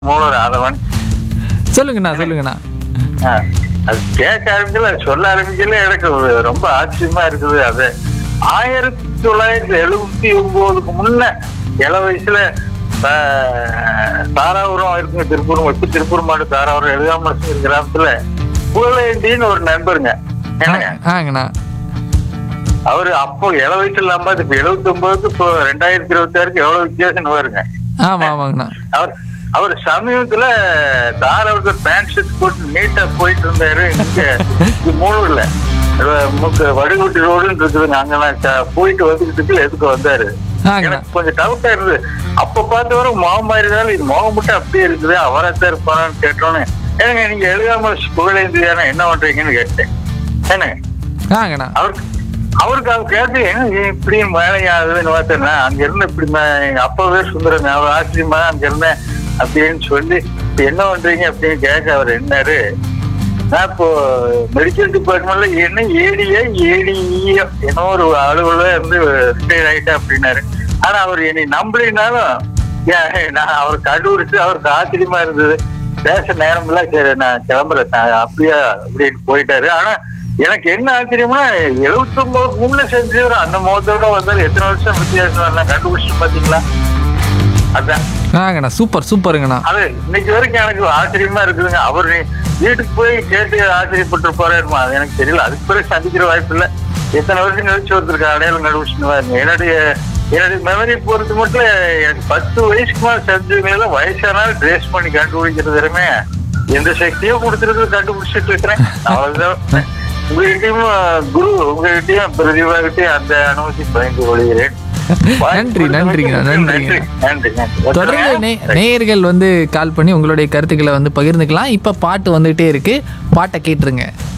மூல ராதவன் சொல்லுங்கண்ணா சொல்லுங்கண்ணா ஆ, அது கேட்க ஆரம்பிக்கல சொல்ல ஆரம்பிக்கல எனக்கு ரொம்ப ஆச்சரியமா இருக்குது அது ஆயிரத்தி தொள்ளாயிரத்தி எழுபத்தி ஒன்பதுக்கு முன்ன இள வயசுல ஆ, தாராபுரம் இருக்குங்க திருப்பூர் வச்சு திருப்பூர் மாவட்டம் தாராபுரம் எழுதாம கிராமத்துல புகழேந்தின்னு ஒரு நண்பருங்க என்னங்க ஆங்கண்ணா அவரு அப்போ இள வயசுல இல்லாம இப்ப எழுபத்தி ஒன்பதுக்கு இப்போ ரெண்டாயிரத்தி இருபத்தி ஆறுக்கு எவ்வளவு வித்தியாசம் வருங்க ஆமா ஆமாங்கண்ணா அவர் அவர் சமீபத்துல தாராவுக்கு பேண்ட் ஷர்ட் போட்டு நீட்டா போயிட்டு இருந்தாரு இங்க இது மூணூர்ல முக்கு வடுகுட்டி ரோடுன்னு இருக்குதுங்க அங்கெல்லாம் க- போயிட்டு வந்துகிட்டு எதுக்கு வந்தாரு ஆங்கண்ணா எனக்கு கொஞ்சம் டவுட்டா இருந்தது அப்ப பார்த்த வரை முகம் மாதிரி இருந்தாலும் இது முகம் மட்டும் அப்படியே இருக்குது அவராத்தான் இருப்பாரான்னு கேட்டோன்னு ஏங்க நீங்க எழுதாம புகழேந்தி தானே என்ன பண்றீங்கன்னு கேட்டேன் என்னங்க ஆங்கண்ணா அவருக்கு அவருக்கு அவர் கேட்டு என்ன இப்படி வேலையாகுதுன்னு பார்த்தேன்னா அங்க இருந்து இப்படி ம- எங்க அப்பாவே சுந்தரம் அவர் ஆச்சரியமா அங்க இருந்தேன் அப்படின்னு சொல்லி இப்ப என்ன பண்றீங்க அப்படின்னு கேட்க அவர் என்னாரு நான் இப்போ மெடிக்கல் டிபார்ட்மெண்ட்ல என்ன ஏடியா ஏடிஇயோ என்ன ஒரு அலுவலக இருந்து ரிட்டையர் ஆயிட்டேன் அப்படின்னாரு ஆனா அவர் என்னை நம்பலினாலும் ஏன் நான் அவர் கண்டுபிடிச்சு அவருக்கு ஆச்சரியமா இருந்தது பேச நேரம் இல்ல சரி நான் கிளம்புறேன் நான் அப்படியா அப்படின்னு போயிட்டாரு ஆனா எனக்கு என்ன ஆச்சரியம்னா எழுபத்தி ஒன்பது முன்ன செஞ்சவர் அந்த முகத்தோட வந்தாரு எத்தனை வருஷம் வித்தியாசம் எல்லாம் கண்டுபிடிச்சு பாத்தீங்களா அதான் ஆங்கண்ணா சூப்பர் சூப்பருங்கண்ணா அது இன்னைக்கு வரைக்கும் எனக்கு ஆச்சரியமா இருக்குதுங்க அவர் நீ வீட்டுக்கு போய் கேட்டு ஆச்சரியப்பட்டிருப்பாரு அது எனக்கு தெரியல அதுக்கு பிறகு சந்திக்கிற வாய்ப்பு இல்ல எத்தனை வருஷம் கழிச்சு ஒருத்தருக்கு அடையாளம் கண்டுபிடிச்சுன்னு என்னுடைய என்னுடைய மெமரி பொறுத்து மட்டும் எனக்கு பத்து வயசுக்கு மேல செஞ்சவங்கள வயசானாலும் ட்ரேஸ் பண்ணி கண்டுபிடிக்கிறது வரைமே எந்த சக்தியும் கொடுத்துருக்கு கண்டுபிடிச்சிட்டு இருக்கிறேன் அவ்வளவுதான் உங்ககிட்டயும் குரு உங்ககிட்டயும் பிரதிபா கிட்டயும் அந்த அனுமதி பயந்து கொள்கிறேன் நன்றி, நன்றிங்க, நன்றிங்க. நன்றி நன்றி தொடர்ந்து நே நேயர்கள் வந்து கால் பண்ணி உங்களுடைய கருத்துக்களை வந்து பகிர்ந்துக்கலாம் இப்போ பாட்டு வந்துகிட்டே இருக்கு பாட்டை கேட்டுருங்க